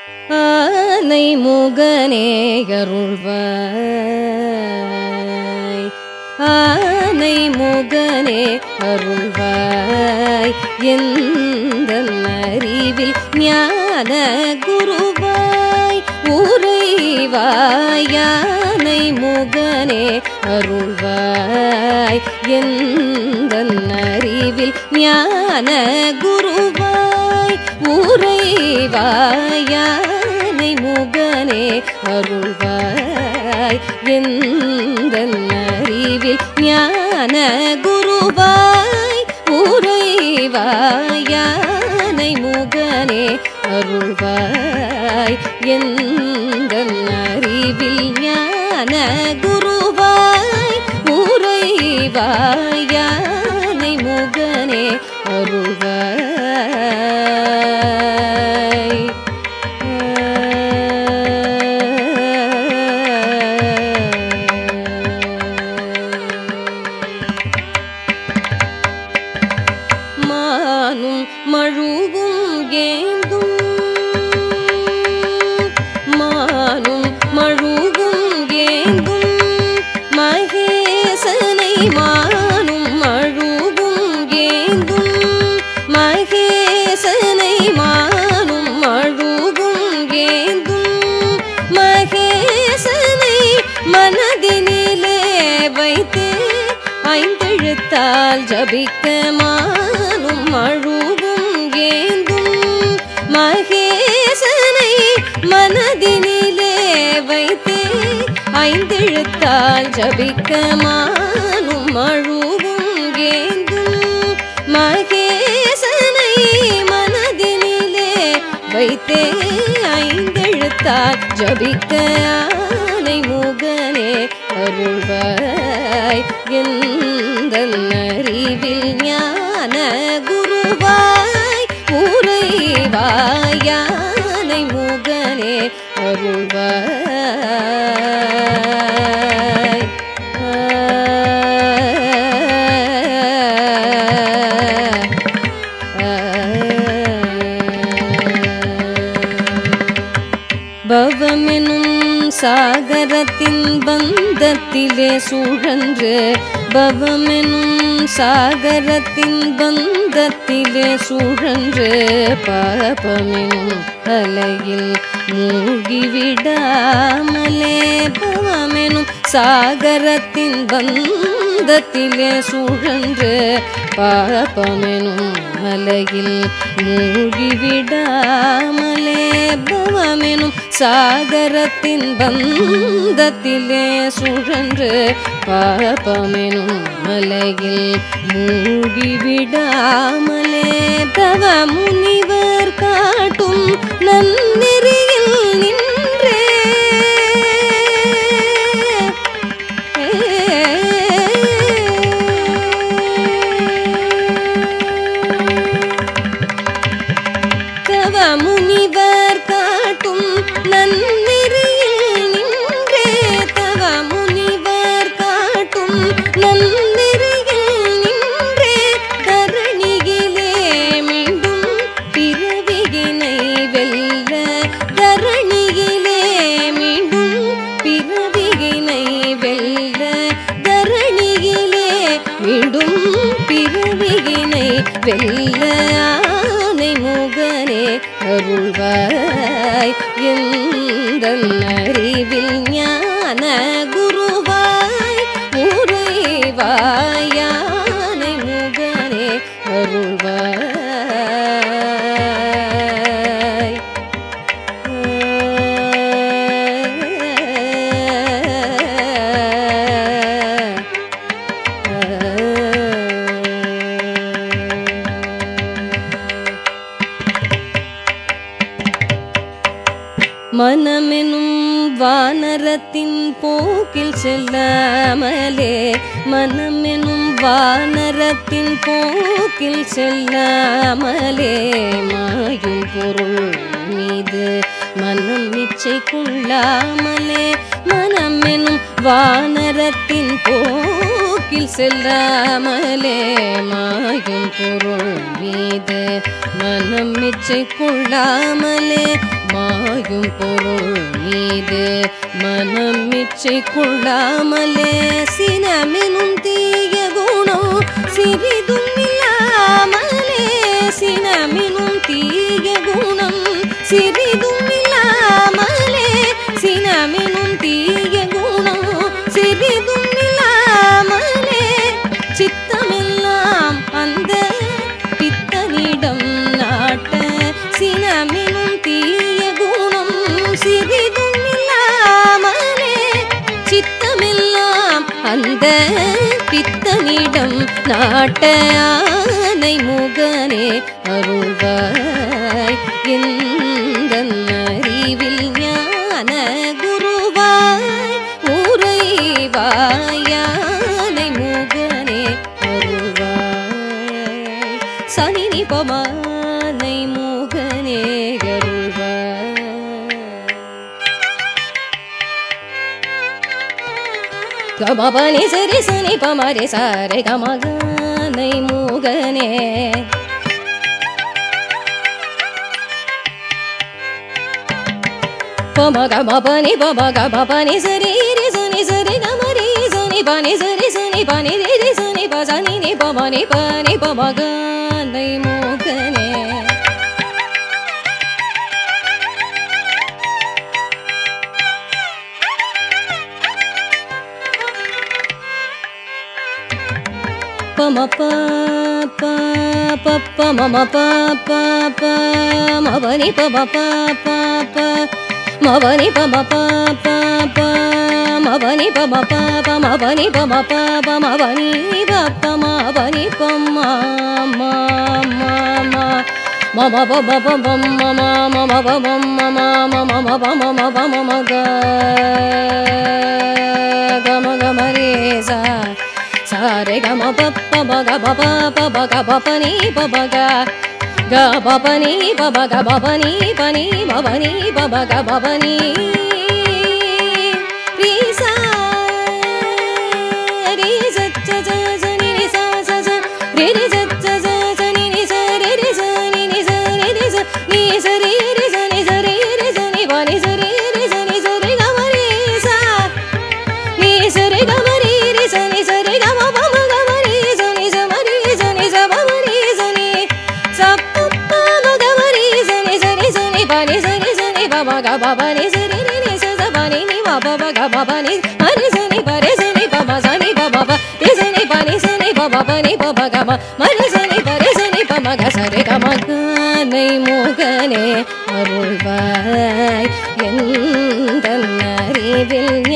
ஆனை முகனே அருள்வாய் ஆனை முகனே அருள்வாய் எந்த அறிவில் ஞான குருவாய் உறைவாய் யானை முகனே அருள்வாய் எந்த அறிவில் ஞான குருவாய் உறைவாய் யானை முகனே அருள்வாய் எந்த அறிவில் ஞான குருவாய் உறைவாய் யானை முகனே அருள்வாய் எந்த அறிவில் ஞான குருவாய் உறைவாய் யானை முகனே அருள்வாய் மானும் மழுவும் ஏந்தும் மானும் மழுவும் ஏந்தும் மகேசனை மானும் மழுவும் ஏந்தும் மகேசனை மானும் மழுவும் ஏந்தும் மகேசனை மனதினிலே வைத்தே ஐந்தெழுத்தால் ஜபிக்க மானும் அழுவும் ஏந்தும் மகேசனை மனதினிலே வைத்தே ஐந்தெழுத்தால் ஜபிக்க மானும் அழுவும் ஏந்தும் மகேசனை மனதினிலே வைத்தே ஐந்தெழுத்தால் ஜபிக்க ஆனை முகனே அருள்வாய் எந்த அறிவில் ஞான குருவாய் உறைவாய் யானை முகனே அருள்வாய் பவமெனும் சாகரத்தின் பந்தத்திலே சுழன்று பவமெனும் சாகரத்தின் பந்தத்திலே சுழன்று பாபமெனும் அலையில் மூழ்கிவிடாமலே பவமெனும் சாகரத்தின் பந்தத்திலே சுழன்று பாபமெனும் அலையில் மூழ்கிவிடாமலே பவமெனும் சாகரத்தின் பந்தத்திலே சுழன்று பாபமெனும் மலையில் மூழ்கிவிடாமலே தவ முனிவர் காட்டும் நன்னெறியில் நின்றே தவ முனிவர் காட்டும் நன்னெறியில் நின்றே தவ முனிவர் காட்டும் நன்னெறியில் நின்றே தரணியிலே மீண்டும் பிறவியினை வெல்ல தரணியிலே மீண்டும் பிறவியினை வெல்ல தரணியிலே மீண்டும் பிறவியினை வெல்ல ஆனை முகனே அருள்வாய் எந்த அறிவில் ஞான குருவாய் உறைவாய் யானை முகனே அருள்வாய் மனமெனும் வானரத்தின் போக்கில் செல்லாமலே மனமெனும் வானரத்தின் போக்கில் செல்லாமலே மாயும் பொருள் மீது மனம் இச்சை கொள்ளாமலே மனமெனும் வானரத்தின் போக்கில் போக்கில் செல்லாமலே மாயும் பொருள் மீது மனம் மிச்சை கொள்ளாமலே மாயும் பொருள் மீது மனம் மிச்சை கொள்ளாமலே சினமெனும் தீய குணம் சிறிதும் இல்லாமலே சினமெனும் தீய குணம் சிறிதும் இல்லாமலே சினமெனும் தீய குணம் சிறிதும் இல்லாமலே சித்தமெல்லாம் அந்த பித்தனிடம் நாட்ட சினமெனும் தீய குணம் சிறிதும் இல்லாமலே சித்தமெல்லாம் அந்த பித்தனிடம் நாட்ட ஆனை முகனே அருள்வாய் இந்த அறிவில் ஞான குருவாய் உரைவாயானை முகனே அருள்வாய் சனி பமானை முகனே அருள்வாய் கமபனி சரி சனி பமரி சாரை கமகனை மூகனே பம கமபனி பம கமபனி சரி ரி சனி சரி கமரி சனி பனி சரி சனி பனி ரி ரி சனி ப சனி நி பமனி பனி பமகனை மூகனே பம ப ப ப ப மம ப ப ப மவனி ப ப ப ப ப மவனி ப ப ப ப ப மவனி ப ப ப ப மவனி ப ப ப ப மவனி ப ப மவனி ப ம ம ம ம மம ப ப ப ப ம ம மம ப ப ம ம ம மம ப ம ம ப ம ம க க ம க ம ரே சா சாரே க ம ப ப ப க ப ப ப ப க ப ப நீ ப ப க க ப ப நீ ப ப க ப ப நீ ப நீ ப ப நீ ப ப க ப ப நீ ரீ சா ரீ ச ச ச ச நீ ரீ சா ச ச ரீ ரீ ச ச ச ச நீ ரீ ச ரீ ரீ ச நீ நீ ச ரீ ரீ ச நீ ச ரீ ரீ ச நீ ச ரீ ரீ ச நீ ப நீ ச ரீ ரீ ச நீ ச ரீ க ம ரீ சா நீ ச ரீ க ம ரீ ரீ ச நீ ச ரீ க ம ப ம க ம ரீ ச நீ ச ம ரீ ச நீ ச ப ம ரீ ச நீ ச ப ப ம க ம ரீ ச நீ ச நீ ச நீ ப நீ ச நீ ச நீ ப ம க ப ப நீ ச ரீ ரீ நீ ச ச ப நீ நீ ப ப ப க ப ப நீ ம நீ ச நீ ப ரீ ச நீ ப ம ச நீ ப ப ப ரீ ச நீ ப நீ ச நீ ப ப ப நீ ப ப க ம ம நீ ச நீ ப ரீ ச நீ ப ம க ச ரே க ம கனை முகனே அருள்வாய் எந்த அறிவில்